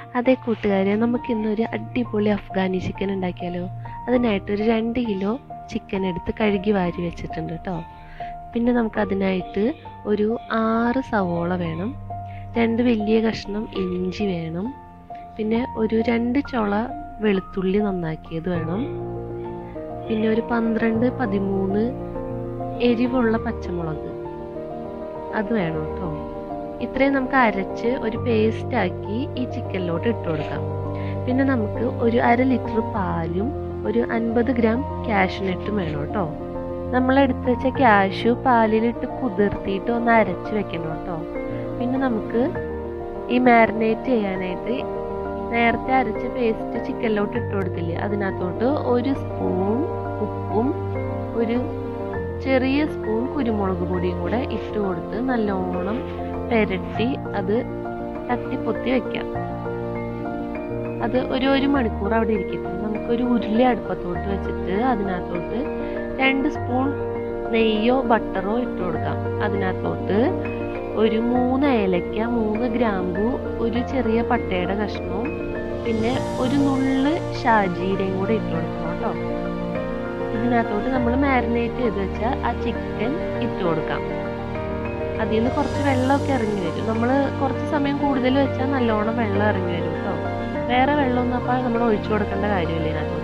അതേ കൂട്ടുകാരെ നമുക്ക് ഇന്നൊരു അടിപൊളി അഫ്ഗാനി ചിക്കൻ ഉണ്ടാക്കിയാലോ അതിനായിട്ട് ഒരു രണ്ട് കിലോ ചിക്കൻ എടുത്ത് കഴുകി വാരി വെച്ചിട്ടുണ്ട് കേട്ടോ പിന്നെ നമുക്ക് അതിനായിട്ട് ഒരു ആറ് സവോള വേണം രണ്ട് വലിയ കഷ്ണം ഇഞ്ചി വേണം പിന്നെ ഒരു രണ്ട് ചുള വെളുത്തുള്ളി നന്നാക്കിയത് വേണം പിന്നെ ഒരു പന്ത്രണ്ട് പതിമൂന്ന് എരിവുള്ള പച്ചമുളക് അത് വേണം കേട്ടോ ഇത്രയും നമുക്ക് അരച്ച് ഒരു പേസ്റ്റ് ആക്കി ഈ ചിക്കനിലോട്ട് ഇട്ട് കൊടുക്കാം പിന്നെ നമുക്ക് ഒരു അര ലിറ്റർ പാലും ഒരു അൻപത് ഗ്രാം കാഷ്നട്ടും വേണം കേട്ടോ നമ്മൾ എടുത്ത് വെച്ച കാഷ്യു പാലിലിട്ട് കുതിർത്തിയിട്ട് ഒന്ന് അരച്ച് വെക്കണം കേട്ടോ പിന്നെ നമുക്ക് ഈ മാരിനേറ്റ് ചെയ്യാനായിട്ട് നേരത്തെ അരച്ച പേസ്റ്റ് ചിക്കനിലോട്ട് ഇട്ട് കൊടുത്തില്ലേ അതിനകത്തോട്ട് ഒരു സ്പൂൺ ഉപ്പും ഒരു ചെറിയ സ്പൂൺ കുരുമുളക് പൊടിയും കൂടെ ഇട്ട് കൊടുത്ത് നല്ലോണം പെരട്ടി അത് തട്ടിപ്പൊത്തി വെക്കാം അത് ഒരു ഒരു മണിക്കൂർ അവിടെ ഇരിക്കട്ടെ നമുക്കൊരു ഉരുളി അടുപ്പത്തോട്ട് വെച്ചിട്ട് അതിനകത്തോട്ട് രണ്ട് സ്പൂൺ നെയ്യോ ബട്ടറോ ഇട്ട് കൊടുക്കാം അതിനകത്തോട്ട് ഒരു മൂന്ന് ഏലക്ക മൂന്ന് ഗ്രാമ്പു ഒരു ചെറിയ പട്ടയുടെ കഷ്ണവും പിന്നെ ഒരു നുള്ള് ഷാജീരയും കൂടെ ഇട്ട് കൊടുക്കണം കേട്ടോ ഇതിനകത്തോട്ട് നമ്മൾ മാരിനേറ്റ് ചെയ്ത് വെച്ച ആ ചിക്കൻ ഇട്ട് കൊടുക്കാം അതിൽ നിന്ന് കുറച്ച് വെള്ളമൊക്കെ ഇറങ്ങി വരും നമ്മൾ കുറച്ച് സമയം കൂടുതൽ വെച്ചാൽ നല്ലോണം വെള്ളം ഇറങ്ങി വരും കേട്ടോ വേറെ വെള്ളമൊന്നും അപ്പോൾ നമ്മൾ ഒഴിച്ചു കൊടുക്കേണ്ട കാര്യമില്ല ഇതിനകത്തോട്ട്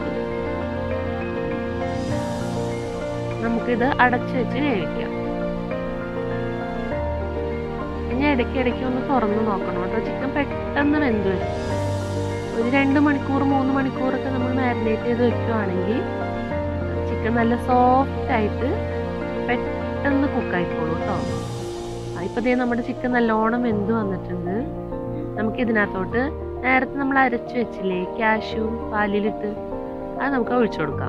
നമുക്കിത് അടച്ചു വെച്ച് വേവിക്കാം ഇനി ഇടയ്ക്ക് ഇടയ്ക്ക് ഒന്ന് തുറന്ന് നോക്കണം കേട്ടോ ചിക്കൻ പെട്ടെന്ന് വെന്ത് വരും ഒരു രണ്ട് മണിക്കൂർ മൂന്ന് മണിക്കൂറൊക്കെ നമ്മൾ മാരിനേറ്റ് ചെയ്ത് വെക്കുവാണെങ്കിൽ ചിക്കൻ നല്ല സോഫ്റ്റ് ആയിട്ട് പെട്ടെന്ന് കുക്കായിക്കോളൂ കേട്ടോ ഇപ്പം ദേ നമ്മുടെ ചിക്കൻ നല്ലോണം വെന്ത് വന്നിട്ടുണ്ട് നമുക്ക് ഇതിനകത്തോട്ട് നേരത്തെ നമ്മൾ അരച്ചു വെച്ചില്ലേ കാഷ്യൂം പാലിലിട്ട് അത് നമുക്ക് ഒഴിച്ചു കൊടുക്കാം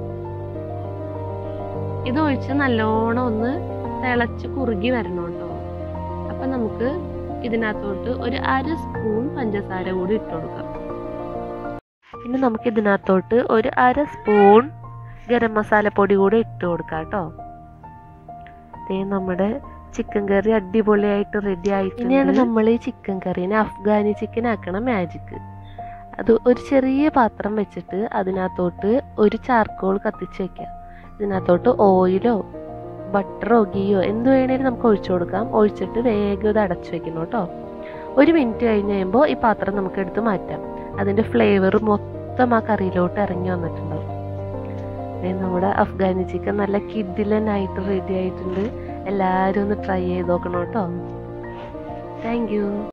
ഇത് ഒഴിച്ച് നല്ലോണം ഒന്ന് തിളച്ച് കുറുകി വരണം കേട്ടോ അപ്പം നമുക്ക് ഇതിനകത്തോട്ട് ഒരു അര സ്പൂൺ പഞ്ചസാര കൂടി ഇട്ട് കൊടുക്കാം പിന്നെ നമുക്ക് ഇതിനകത്തോട്ട് ഒരു അര സ്പൂൺ ഗരം മസാലപ്പൊടി കൂടി ഇട്ട് കൊടുക്കാം കേട്ടോ ഇതേ നമ്മുടെ ചിക്കൻ കറി അടിപൊളിയായിട്ട് റെഡി ആയിട്ട് ഇനിയാണ് നമ്മൾ ഈ ചിക്കൻ കറീനെ അഫ്ഗാനി ചിക്കൻ ആക്കണ മാജിക് അത് ഒരു ചെറിയ പാത്രം വെച്ചിട്ട് അതിനകത്തോട്ട് ഒരു ചാർക്കോൾ കത്തിച്ച് വെക്കാം ഇതിനകത്തോട്ട് ഓയിലോ ബട്ടറോ ഗീയോ എന്ത് വേണേലും നമുക്ക് ഒഴിച്ചു കൊടുക്കാം ഒഴിച്ചിട്ട് വേഗം ഇത് അടച്ചു വെക്കണം കേട്ടോ ഒരു മിനിറ്റ് കഴിഞ്ഞ് കഴിയുമ്പോൾ ഈ പാത്രം നമുക്ക് എടുത്ത് മാറ്റാം അതിൻ്റെ ഫ്ലേവർ മൊത്തം ആ കറിയിലോട്ട് ഇറങ്ങി വന്നിട്ടുണ്ടാവും നമ്മുടെ അഫ്ഗാനി ചിക്കൻ നല്ല കിഡിലനായിട്ട് റെഡി ആയിട്ടുണ്ട് എല്ലാവരും ഒന്ന് ട്രൈ ചെയ്ത് നോക്കണം കേട്ടോ താങ്ക് യു